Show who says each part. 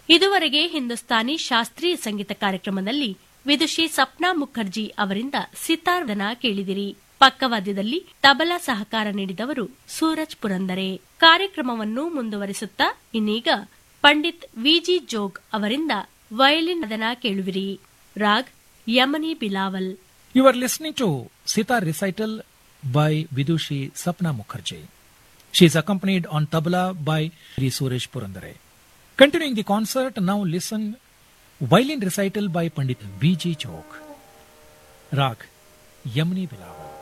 Speaker 1: ಇದುವರೆಗೆ ಹಿಂದೂಸ್ತಾನಿ ಶಾಸ್ತ್ರೀಯ ಸಂಗೀತ ಕಾರ್ಯಕ್ರಮದಲ್ಲಿ ವಿದುಷಿ ಸಪ್ನಾ ಮುಖರ್ಜಿ ಅವರಿಂದ ಸಿತಾರ್ದನ ಕೇಳಿದಿರಿ ಪಕ್ಕವಾದ್ಯದಲ್ಲಿ ತಬಲಾ ಸಹಕಾರ ನೀಡಿದವರು ಸೂರಜ್ ಪುರಂದರೆ ಕಾರ್ಯಕ್ರಮವನ್ನು ಮುಂದುವರಿಸುತ್ತಾ ಇನ್ನೀಗ ಪಂಡಿತ್ ವಿಜಿ ಜೋಗ್ ಅವರಿಂದ ವಯಲಿನ್ ಅದನ ಕೇಳುವಿರಿ Raag Yamani Bilawal
Speaker 2: You are listening to Sitar recital by Vidushi Sapna Mukherjee. She is accompanied on tabla by Sri Suresh Purandare. Continuing the concert, now listen violin recital by Pandit B.G. Chok. Rag Yamni Bilawal.